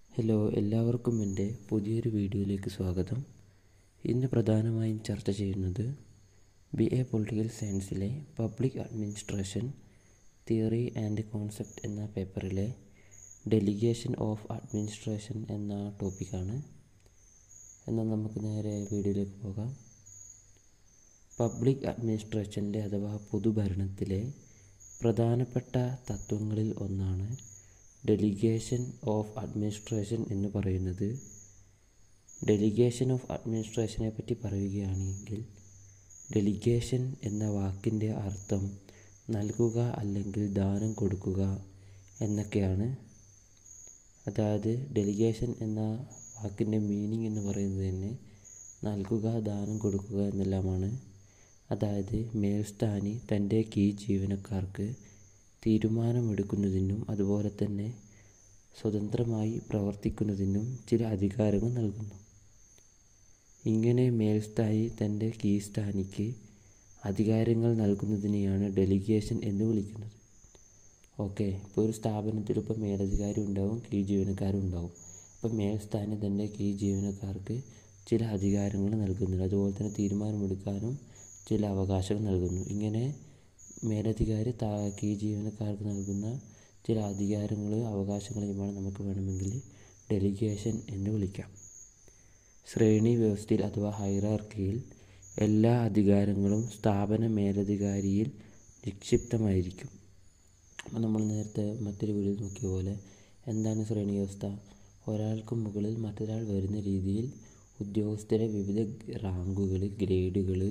hello എല്ലാവർക്കും എൻ്റെ പുതിയൊരു വീഡിയോയിലേക്ക് സ്വാഗതം ഇന്ന് പ്രധാനമായും ചർച്ച ചെയ്യുന്നത് ബി എ പൊളിറ്റിക്കൽ സയൻസിലെ public administration theory and concept എന്ന പേപ്പറിലെ ഡെലിഗേഷൻ ഓഫ് അഡ്മിനിസ്ട്രേഷൻ എന്ന ടോപ്പിക്കാണ് എന്നാൽ നമുക്ക് നേരെ വീഡിയോയിലേക്ക് പോകാം പബ്ലിക് അഡ്മിനിസ്ട്രേഷൻ്റെ അഥവാ പൊതുഭരണത്തിലെ പ്രധാനപ്പെട്ട തത്വങ്ങളിൽ ഒന്നാണ് ഡെലിഗേഷൻ ഓഫ് അഡ്മിനിസ്ട്രേഷൻ എന്ന് പറയുന്നത് ഡെലിഗേഷൻ ഓഫ് അഡ്മിനിസ്ട്രേഷനെ പറ്റി പറയുകയാണെങ്കിൽ ഡെലിഗേഷൻ എന്ന വാക്കിൻ്റെ അർത്ഥം നൽകുക അല്ലെങ്കിൽ ദാനം കൊടുക്കുക എന്നൊക്കെയാണ് അതായത് ഡെലിഗേഷൻ എന്ന വാക്കിൻ്റെ മീനിങ് എന്ന് പറയുന്നത് തന്നെ നൽകുക ദാനം കൊടുക്കുക എന്നെല്ലാമാണ് അതായത് മേൽസ്ഥാനി തൻ്റെ കീഴ് ജീവനക്കാർക്ക് തീരുമാനമെടുക്കുന്നതിനും അതുപോലെ തന്നെ സ്വതന്ത്രമായി പ്രവർത്തിക്കുന്നതിനും ചില അധികാരങ്ങൾ നൽകുന്നു ഇങ്ങനെ മേൽസ്ഥായി തൻ്റെ കീഴ്സ്ഥാനിക്ക് അധികാരങ്ങൾ നൽകുന്നതിനെയാണ് ഡെലിഗേഷൻ എന്ന് വിളിക്കുന്നത് ഓക്കെ ഇപ്പോൾ ഒരു സ്ഥാപനത്തിൽ ഇപ്പോൾ മേലധികാരി ഉണ്ടാവും കീഴ് ജീവനക്കാരും ഉണ്ടാവും അപ്പോൾ മേൽസ്ഥാനി തൻ്റെ കീഴ് ജീവനക്കാർക്ക് ചില അധികാരങ്ങൾ നൽകുന്നുണ്ട് അതുപോലെ തന്നെ തീരുമാനമെടുക്കാനും ചില അവകാശങ്ങൾ നൽകുന്നു ഇങ്ങനെ മേലധികാരി താ കീഴ് ജീവനക്കാർക്ക് നൽകുന്ന ചില അധികാരങ്ങളും അവകാശങ്ങളെയുമാണ് നമുക്ക് വേണമെങ്കിൽ ഡെലിഗേഷൻ എന്ന് വിളിക്കാം ശ്രേണി വ്യവസ്ഥയിൽ അഥവാ ഹൈറാർക്കിയിൽ എല്ലാ അധികാരങ്ങളും സ്ഥാപന മേലധികാരിയിൽ നിക്ഷിപ്തമായിരിക്കും അപ്പോൾ നമ്മൾ നേരത്തെ മറ്റൊരു വീഡിയോ നോക്കിയ പോലെ എന്താണ് ശ്രേണി വ്യവസ്ഥ ഒരാൾക്ക് മുകളിൽ മറ്റൊരാൾ വരുന്ന രീതിയിൽ ഉദ്യോഗസ്ഥരെ വിവിധ റാങ്കുകൾ ഗ്രേഡുകൾ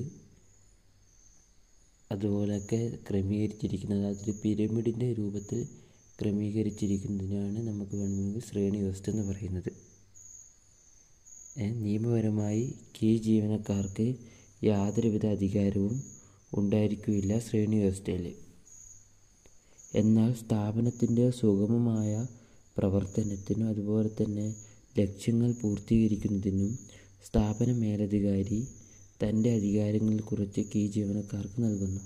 അതുപോലെയൊക്കെ ക്രമീകരിച്ചിരിക്കുന്നത് അതൊരു പിരമിഡിൻ്റെ രൂപത്തിൽ ക്രമീകരിച്ചിരിക്കുന്നതിനാണ് നമുക്ക് വേണമെങ്കിൽ ശ്രേണി വ്യവസ്ഥ എന്ന് പറയുന്നത് നിയമപരമായി കീഴ് ജീവനക്കാർക്ക് യാതൊരുവിധ അധികാരവും ഉണ്ടായിരിക്കുകയില്ല ശ്രേണി വ്യവസ്ഥയിൽ എന്നാൽ സ്ഥാപനത്തിൻ്റെ സുഗമമായ പ്രവർത്തനത്തിനും അതുപോലെ തന്നെ ലക്ഷ്യങ്ങൾ പൂർത്തീകരിക്കുന്നതിനും സ്ഥാപന മേലധികാരി തൻ്റെ അധികാരങ്ങളിൽ കുറച്ച് കീഴ് ജീവനക്കാർക്ക് നൽകുന്നു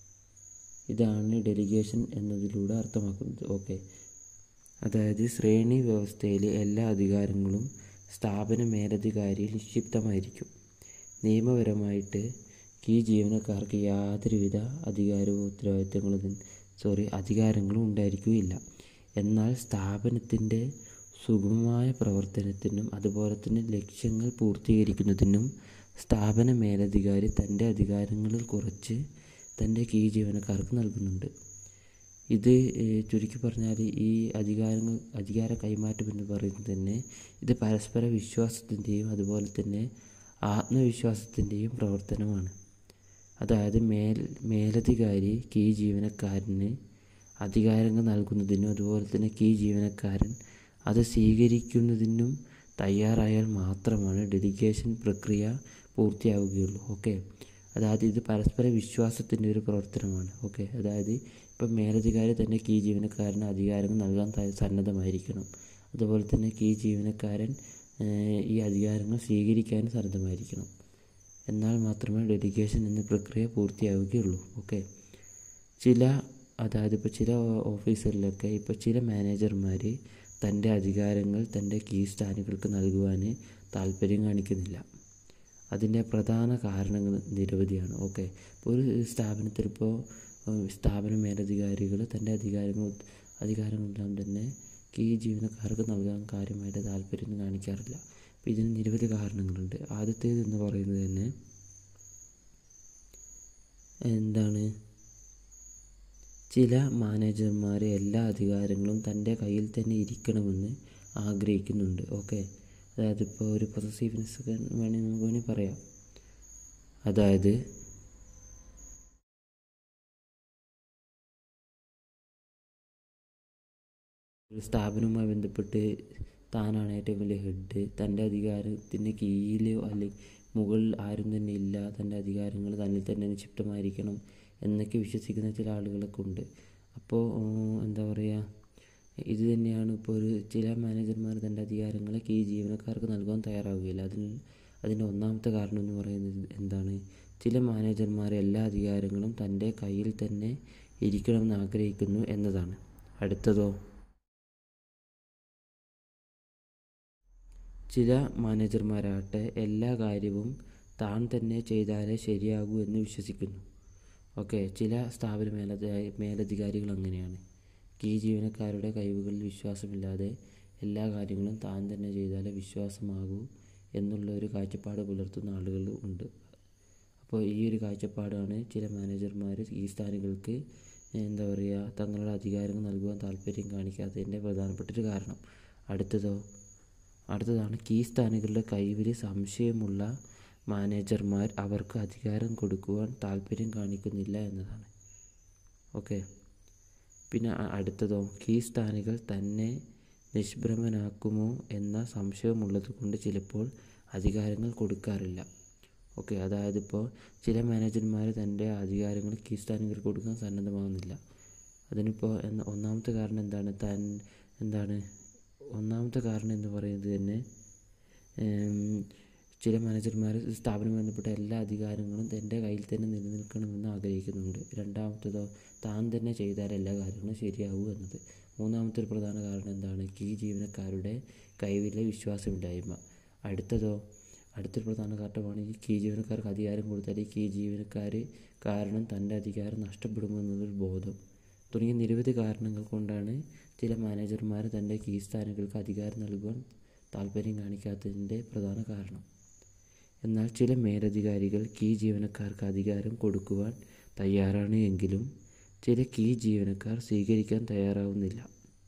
ഇതാണ് ഡെലിഗേഷൻ എന്നതിലൂടെ അർത്ഥമാക്കുന്നത് ഓക്കെ അതായത് ശ്രേണി വ്യവസ്ഥയിലെ എല്ലാ അധികാരങ്ങളും സ്ഥാപന മേലധികാരിയിൽ നിക്ഷിപ്തമായിരിക്കും നിയമപരമായിട്ട് കീഴ് ജീവനക്കാർക്ക് യാതൊരുവിധ അധികാരവും ഉത്തരവാദിത്തങ്ങളും സോറി അധികാരങ്ങളും ഉണ്ടായിരിക്കുകയില്ല എന്നാൽ സ്ഥാപനത്തിൻ്റെ സുഗമമായ പ്രവർത്തനത്തിനും അതുപോലെ തന്നെ ലക്ഷ്യങ്ങൾ പൂർത്തീകരിക്കുന്നതിനും സ്ഥാപന മേലധികാരി തൻ്റെ അധികാരങ്ങളിൽ കുറച്ച് തൻ്റെ കീഴ് ജീവനക്കാർക്ക് നൽകുന്നുണ്ട് ഇത് ചുരുക്കി പറഞ്ഞാൽ ഈ അധികാരങ്ങൾ അധികാര കൈമാറ്റം എന്ന് പറയുന്നത് തന്നെ ഇത് പരസ്പര വിശ്വാസത്തിൻ്റെയും അതുപോലെ തന്നെ ആത്മവിശ്വാസത്തിൻ്റെയും പ്രവർത്തനമാണ് അതായത് മേൽ മേലധികാരി കീഴ് ജീവനക്കാരന് അധികാരങ്ങൾ നൽകുന്നതിനും അതുപോലെ തന്നെ കീഴ് ജീവനക്കാരൻ അത് സ്വീകരിക്കുന്നതിനും തയ്യാറായാൽ മാത്രമാണ് ഡെലിഗേഷൻ പ്രക്രിയ പൂർത്തിയാവുകയുള്ളൂ ഓക്കെ അതായത് ഇത് പരസ്പര വിശ്വാസത്തിൻ്റെ ഒരു പ്രവർത്തനമാണ് ഓക്കെ അതായത് ഇപ്പം മേലധികാരി തന്നെ കീഴ് ജീവനക്കാരന് അധികാരങ്ങൾ നൽകാൻ സന്നദ്ധമായിരിക്കണം അതുപോലെ തന്നെ കീഴ് ജീവനക്കാരൻ ഈ അധികാരങ്ങൾ സ്വീകരിക്കാൻ സന്നദ്ധമായിരിക്കണം എന്നാൽ മാത്രമേ ഡെലിഗേഷൻ എന്ന പ്രക്രിയ പൂർത്തിയാവുകയുള്ളൂ ഓക്കെ ചില അതായത് ഇപ്പോൾ ചില ഓഫീസറിലൊക്കെ ഇപ്പോൾ ചില മാനേജർമാർ തൻ്റെ അധികാരങ്ങൾ തൻ്റെ കീഴ് സ്ഥാനികൾക്ക് നൽകുവാൻ താല്പര്യം കാണിക്കുന്നില്ല അതിൻ്റെ പ്രധാന കാരണങ്ങൾ നിരവധിയാണ് ഓക്കെ ഇപ്പോൾ ഒരു സ്ഥാപനത്തിൽ ഇപ്പോൾ സ്ഥാപന മേലധികാരികൾ തൻ്റെ അധികാരങ്ങൾ അധികാരങ്ങളെല്ലാം തന്നെ കീഴ് ജീവനക്കാർക്ക് നൽകാൻ കാര്യമായിട്ട് താല്പര്യം കാണിക്കാറില്ല അപ്പോൾ ഇതിന് നിരവധി കാരണങ്ങളുണ്ട് ആദ്യത്തേത് എന്ന് പറയുന്നത് തന്നെ എന്താണ് ചില മാനേജർമാർ എല്ലാ അധികാരങ്ങളും തൻ്റെ കയ്യിൽ തന്നെ ഇരിക്കണമെന്ന് ആഗ്രഹിക്കുന്നുണ്ട് ഓക്കെ അതായത് ഇപ്പോൾ ഒരു പൊസസീവ്നെസ് വേണമെങ്കിൽ നമുക്ക് വേണമെങ്കിൽ പറയാം അതായത് ഒരു സ്ഥാപനവുമായി ബന്ധപ്പെട്ട് താനാണ് ഏറ്റവും വലിയ ഹെഡ് തൻ്റെ അധികാരത്തിന് കീഴിലോ അല്ലെങ്കിൽ മുകളിൽ ആരും തന്നെ ഇല്ല തൻ്റെ അധികാരങ്ങൾ തന്നിൽ തന്നെ നിക്ഷിപ്തമായിരിക്കണം എന്നൊക്കെ വിശ്വസിക്കുന്ന ചില ആളുകളൊക്കെ ഉണ്ട് അപ്പോൾ എന്താ പറയുക ഇത് തന്നെയാണ് ഇപ്പോൾ ഒരു ചില മാനേജർമാർ തൻ്റെ അധികാരങ്ങളെ കീഴ് ജീവനക്കാർക്ക് നൽകാൻ തയ്യാറാവുകയില്ല അതിന് അതിൻ്റെ ഒന്നാമത്തെ കാരണം എന്ന് പറയുന്നത് എന്താണ് ചില മാനേജർമാർ എല്ലാ അധികാരങ്ങളും തൻ്റെ കയ്യിൽ തന്നെ ഇരിക്കണമെന്ന് ആഗ്രഹിക്കുന്നു എന്നതാണ് അടുത്തതോ ചില മാനേജർമാരാകട്ടെ എല്ലാ കാര്യവും താൻ തന്നെ ചെയ്താലേ ശരിയാകൂ എന്ന് വിശ്വസിക്കുന്നു ഓക്കെ ചില സ്ഥാപന മേലധി മേലധികാരികൾ അങ്ങനെയാണ് കീഴ് ജീവനക്കാരുടെ കഴിവുകളിൽ വിശ്വാസമില്ലാതെ എല്ലാ കാര്യങ്ങളും താൻ തന്നെ ചെയ്താലേ വിശ്വാസമാകൂ എന്നുള്ള ഒരു കാഴ്ചപ്പാട് പുലർത്തുന്ന ആളുകൾ ഉണ്ട് അപ്പോൾ ഈ ഒരു കാഴ്ചപ്പാടാണ് ചില മാനേജർമാർ ഈ സ്ഥാനികൾക്ക് എന്താ പറയുക തങ്ങളുടെ അധികാരങ്ങൾ നൽകുവാൻ താല്പര്യം കാണിക്കാത്തതിൻ്റെ പ്രധാനപ്പെട്ട ഒരു കാരണം അടുത്തതോ അടുത്തതാണ് കീ സ്ഥാനികളുടെ കഴിവിൽ സംശയമുള്ള മാനേജർമാർ അവർക്ക് അധികാരം കൊടുക്കുവാൻ താല്പര്യം കാണിക്കുന്നില്ല എന്നതാണ് ഓക്കെ പിന്നെ അ- അടുത്തതോ കീ സ്ഥാനികൾ തന്നെ നിഷ്ഭ്രമനാക്കുമോ എന്ന സംശയമുള്ളത് കൊണ്ട് ചിലപ്പോൾ അധികാരങ്ങൾ കൊടുക്കാറില്ല ഓക്കെ അതായത് ഇപ്പോൾ ചില മാനേജർമാർ തൻ്റെ അധികാരങ്ങൾ കീ സ്ഥാനികൾക്ക് കൊടുക്കാൻ സന്നദ്ധമാകുന്നില്ല അതിനിപ്പോൾ എന്ന ഒന്നാമത്തെ കാരണം എന്താണ് താൻ എന്താണ് ഒന്നാമത്തെ കാരണം എന്ന് പറയുന്നത് തന്നെ ഉം, ചില മാനേജർമാർ സ്ഥാപനവുമായി ബന്ധപ്പെട്ട എല്ലാ അധികാരങ്ങളും തൻ്റെ കയ്യിൽ തന്നെ നിലനിൽക്കണമെന്ന് ആഗ്രഹിക്കുന്നുണ്ട് രണ്ടാമത്തേതോ താൻ തന്നെ ചെയ്താൽ എല്ലാ കാര്യങ്ങളും ശരിയാവൂ എന്നത് മൂന്നാമത്തെ ഒരു പ്രധാന കാരണം എന്താണ് കീ ജീവനക്കാരുടെ കഴിവിലെ വിശ്വാസമില്ലായ്മ അടുത്തതോ അടുത്തൊരു പ്രധാന കാരണമാണ് ഈ കീ ജീവനക്കാർക്ക് അധികാരം കൊടുത്താൽ ഈ കീ ജീവനക്കാർ കാരണം തൻ്റെ അധികാരം നഷ്ടപ്പെടുമെന്നുള്ളൊരു ബോധം തുടങ്ങിയ നിരവധി കാരണങ്ങൾ കൊണ്ടാണ് ചില മാനേജർമാർ തൻ്റെ കീ സ്ഥാനങ്ങൾക്ക് അധികാരം നൽകുവാൻ താല്പര്യം കാണിക്കാത്തതിൻ്റെ പ്രധാന കാരണം എന്നാൽ ചില മേലധികാരികൾ കീ ജീവനക്കാർക്ക് അധികാരം കൊടുക്കുവാൻ തയ്യാറാണ് എങ്കിലും ചില കീ ജീവനക്കാർ സ്വീകരിക്കാൻ തയ്യാറാവുന്നില്ല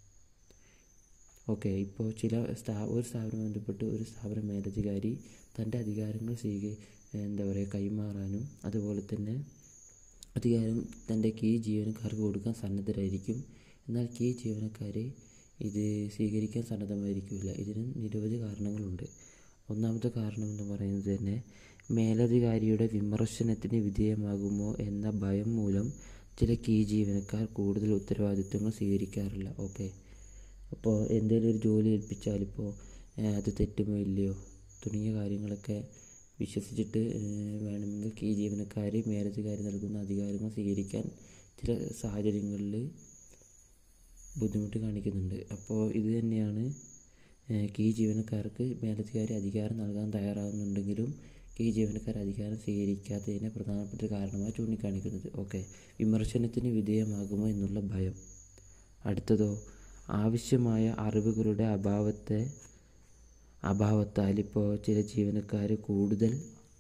ഓക്കെ ഇപ്പോൾ ചില സ്ഥാ ഒരു സ്ഥാപനം ബന്ധപ്പെട്ട് ഒരു സ്ഥാപന മേലധികാരി തൻ്റെ അധികാരങ്ങൾ സ്വീക എന്താ പറയുക കൈമാറാനും അതുപോലെ തന്നെ അധികാരം തൻ്റെ കീ ജീവനക്കാർക്ക് കൊടുക്കാൻ സന്നദ്ധരായിരിക്കും എന്നാൽ കീ ജീവനക്കാർ ഇത് സ്വീകരിക്കാൻ സന്നദ്ധമായിരിക്കില്ല ഇതിന് നിരവധി കാരണങ്ങളുണ്ട് ഒന്നാമത്തെ കാരണം എന്ന് പറയുന്നത് തന്നെ മേലധികാരിയുടെ വിമർശനത്തിന് വിധേയമാകുമോ എന്ന ഭയം മൂലം ചില കീ ജീവനക്കാർ കൂടുതൽ ഉത്തരവാദിത്വങ്ങൾ സ്വീകരിക്കാറില്ല ഓക്കെ അപ്പോൾ എന്തെങ്കിലും ഒരു ജോലി ഏൽപ്പിച്ചാലിപ്പോൾ അത് തെറ്റുമോ ഇല്ലയോ തുടങ്ങിയ കാര്യങ്ങളൊക്കെ വിശ്വസിച്ചിട്ട് ഏഹ്, വേണമെങ്കിൽ കീ ജീവനക്കാർ മേലധികാരി നൽകുന്ന അധികാരങ്ങൾ സ്വീകരിക്കാൻ ചില സാഹചര്യങ്ങളിൽ ബുദ്ധിമുട്ട് കാണിക്കുന്നുണ്ട് അപ്പോൾ ഇത് തന്നെയാണ് ഏഹ്, കീ ജീവനക്കാർക്ക് മേലധികാരി അധികാരം നൽകാൻ തയ്യാറാകുന്നുണ്ടെങ്കിലും കീ ജീവനക്കാർ അധികാരം സ്വീകരിക്കാത്തതിനെ പ്രധാനപ്പെട്ട ഒരു കാരണമായി ചൂണ്ടിക്കാണിക്കുന്നത് ഓക്കെ വിമർശനത്തിന് വിധേയമാകുമോ എന്നുള്ള ഭയം അടുത്തതോ ആവശ്യമായ അറിവുകളുടെ അഭാവത്തെ അഭാവത്താൽ ഇപ്പോൾ ചില ജീവനക്കാർ കൂടുതൽ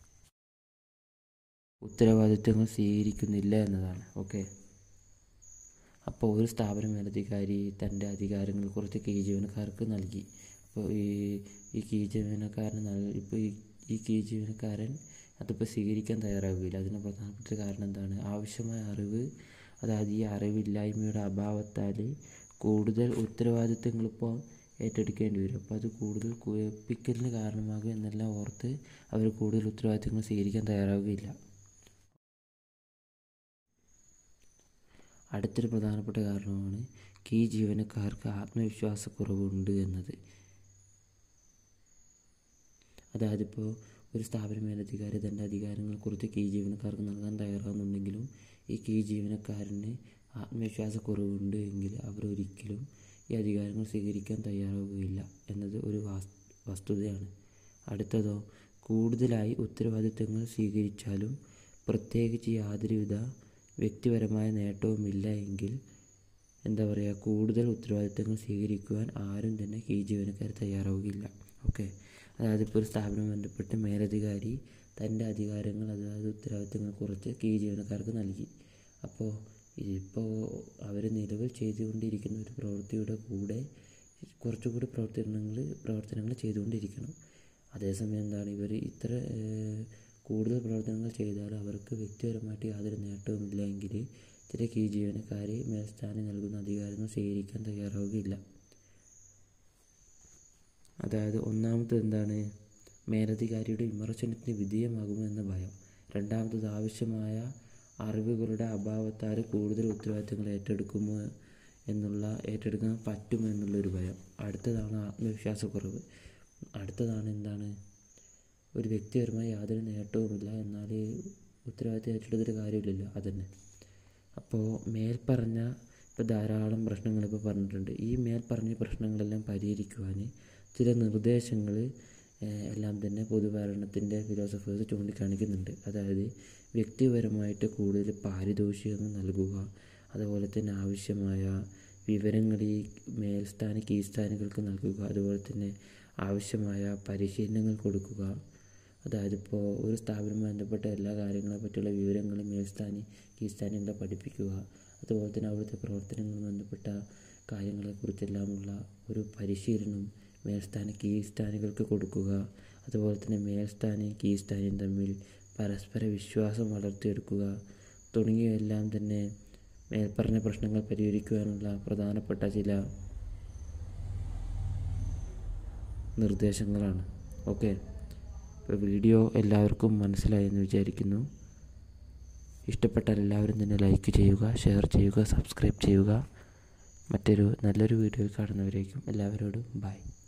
ഉത്തരവാദിത്തങ്ങൾ സ്വീകരിക്കുന്നില്ല എന്നതാണ് ഓക്കെ അപ്പോൾ ഒരു സ്ഥാപന മേലധികാരി തൻ്റെ അധികാരങ്ങൾ കുറച്ച് കീ ജീവനക്കാർക്ക് നൽകി അപ്പോൾ ഈ ഈ കീ ജീവനക്കാരന് നൽ ഇപ്പോൾ ഈ ഈ കീ ജീവനക്കാരൻ അതിപ്പോൾ സ്വീകരിക്കാൻ തയ്യാറാവുകയില്ല അതിന് പ്രധാനപ്പെട്ട കാരണം എന്താണ് ആവശ്യമായ അറിവ് അതായത് ഈ അറിവില്ലായ്മയുടെ അഭാവത്താൽ കൂടുതൽ ഉത്തരവാദിത്തങ്ങൾ ഇപ്പോൾ ഏറ്റെടുക്കേണ്ടി വരും അപ്പോൾ അത് കൂടുതൽ കുഴപ്പിക്കലിന് കാരണമാകും എന്നെല്ലാം ഓർത്ത് അവർ കൂടുതൽ ഉത്തരവാദിത്തങ്ങൾ സ്വീകരിക്കാൻ തയ്യാറാവുകയില്ല അടുത്തൊരു പ്രധാനപ്പെട്ട കാരണമാണ് കീ ജീവനക്കാർക്ക് ആത്മവിശ്വാസക്കുറവുണ്ട് എന്നത് അതായത് ഇപ്പോൾ ഒരു സ്ഥാപന മേലധികാരി തൻ്റെ അധികാരങ്ങളെക്കുറിച്ച് കീ ജീവനക്കാർക്ക് നൽകാൻ തയ്യാറാകുന്നുണ്ടെങ്കിലും ഈ കീ ജീവനക്കാരന് ആത്മവിശ്വാസക്കുറവുണ്ട് എങ്കിൽ അവരൊരിക്കലും ഈ അധികാരങ്ങൾ സ്വീകരിക്കാൻ തയ്യാറാവുകയില്ല എന്നത് ഒരു വാസ് വസ്തുതയാണ് അടുത്തതോ കൂടുതലായി ഉത്തരവാദിത്തങ്ങൾ സ്വീകരിച്ചാലും പ്രത്യേകിച്ച് യാതൊരുവിധ വ്യക്തിപരമായ നേട്ടവുമില്ല എങ്കിൽ എന്താ പറയുക കൂടുതൽ ഉത്തരവാദിത്തങ്ങൾ സ്വീകരിക്കുവാൻ ആരും തന്നെ കീ ജീവനക്കാർ തയ്യാറാവുകയില്ല ഓക്കെ അതായത് ഇപ്പോൾ ഒരു സ്ഥാപനം ബന്ധപ്പെട്ട് മേലധികാരി തൻ്റെ അധികാരങ്ങൾ അതായത് ഉത്തരവാദിത്തങ്ങൾ കുറച്ച് കീ ജീവനക്കാർക്ക് നൽകി അപ്പോൾ ഇപ്പോൾ അവർ നിലവിൽ ചെയ്തുകൊണ്ടിരിക്കുന്ന ഒരു പ്രവൃത്തിയുടെ കൂടെ കുറച്ചുകൂടി പ്രവർത്തനങ്ങൾ പ്രവർത്തനങ്ങൾ ചെയ്തുകൊണ്ടിരിക്കണം അതേസമയം എന്താണ് ഇവർ ഇത്ര ഏഹ്, കൂടുതൽ പ്രവർത്തനങ്ങൾ ചെയ്താൽ അവർക്ക് വ്യക്തിപരമായിട്ട് യാതൊരു നേട്ടവുമില്ല എങ്കിൽ ചില കീ ജീവനക്കാർ മേൽസ്ഥാനം നൽകുന്ന അധികാരങ്ങൾ സ്വീകരിക്കാൻ തയ്യാറാവുകയില്ല അതായത് ഒന്നാമത്തത് എന്താണ് മേലധികാരിയുടെ വിമർശനത്തിന് വിധേയമാകുമോ എന്ന ഭയം രണ്ടാമത്തത് ആവശ്യമായ അറിവുകളുടെ അഭാവത്താൽ കൂടുതൽ ഉത്തരവാദിത്തങ്ങൾ ഏറ്റെടുക്കുമോ എന്നുള്ള ഏറ്റെടുക്കാൻ പറ്റുമോ എന്നുള്ളൊരു ഭയം അടുത്തതാണ് ആത്മവിശ്വാസക്കുറവ് അടുത്തതാണ് എന്താണ് ഒരു വ്യക്തിപരമായി യാതൊരു നേട്ടവുമില്ല എന്നാൽ ഉത്തരവാദിത്തം ഏറ്റെടുത്തിട്ട് കാര്യമില്ലല്ലോ അതന്നെ അപ്പോൾ മേൽപ്പറഞ്ഞ ഇപ്പോൾ ധാരാളം പ്രശ്നങ്ങൾ ഇപ്പോൾ പറഞ്ഞിട്ടുണ്ട് ഈ മേൽപ്പറഞ്ഞ പ്രശ്നങ്ങളെല്ലാം പരിഹരിക്കുവാൻ ചില നിർദ്ദേശങ്ങൾ എല്ലാം തന്നെ പൊതുഭരണത്തിൻ്റെ ഫിലോസഫേഴ്സ് ചൂണ്ടിക്കാണിക്കുന്നുണ്ട് അതായത് വ്യക്തിപരമായിട്ട് കൂടുതൽ പാരിതോഷികങ്ങൾ നൽകുക അതുപോലെ തന്നെ ആവശ്യമായ വിവരങ്ങൾ ഈ മേൽസ്ഥാന കീഴ്സ്ഥാനികൾക്ക് നൽകുക അതുപോലെ തന്നെ ആവശ്യമായ പരിശീലനങ്ങൾ കൊടുക്കുക അതായത് ഇപ്പോൾ ഒരു സ്ഥാപനവുമായി ബന്ധപ്പെട്ട എല്ലാ കാര്യങ്ങളെ പറ്റിയുള്ള വിവരങ്ങൾ മേൽസ്ഥാനി കീഴ്സ്ഥാനികളെ പഠിപ്പിക്കുക അതുപോലെ തന്നെ അവിടുത്തെ പ്രവർത്തനങ്ങളുമായി ബന്ധപ്പെട്ട കാര്യങ്ങളെക്കുറിച്ചെല്ലാമുള്ള ഒരു പരിശീലനം മേൽസ്ഥാന കീഴ്സ്ഥാനികൾക്ക് കൊടുക്കുക അതുപോലെ തന്നെ മേൽസ്ഥാനി കീഴ്സ്ഥാനിയും തമ്മിൽ പരസ്പര വിശ്വാസം വളർത്തിയെടുക്കുക തുടങ്ങിയവയെല്ലാം തന്നെ മേൽപ്പറഞ്ഞ പ്രശ്നങ്ങൾ പരിഹരിക്കുവാനുള്ള പ്രധാനപ്പെട്ട ചില നിർദ്ദേശങ്ങളാണ് ഓക്കെ ഇപ്പോൾ വീഡിയോ എല്ലാവർക്കും മനസ്സിലായി എന്ന് വിചാരിക്കുന്നു ഇഷ്ടപ്പെട്ടാൽ എല്ലാവരും തന്നെ ലൈക്ക് ചെയ്യുക ഷെയർ ചെയ്യുക സബ്സ്ക്രൈബ് ചെയ്യുക മറ്റൊരു നല്ലൊരു വീഡിയോയിൽ കാണുന്നവരേക്കും എല്ലാവരോടും ബൈ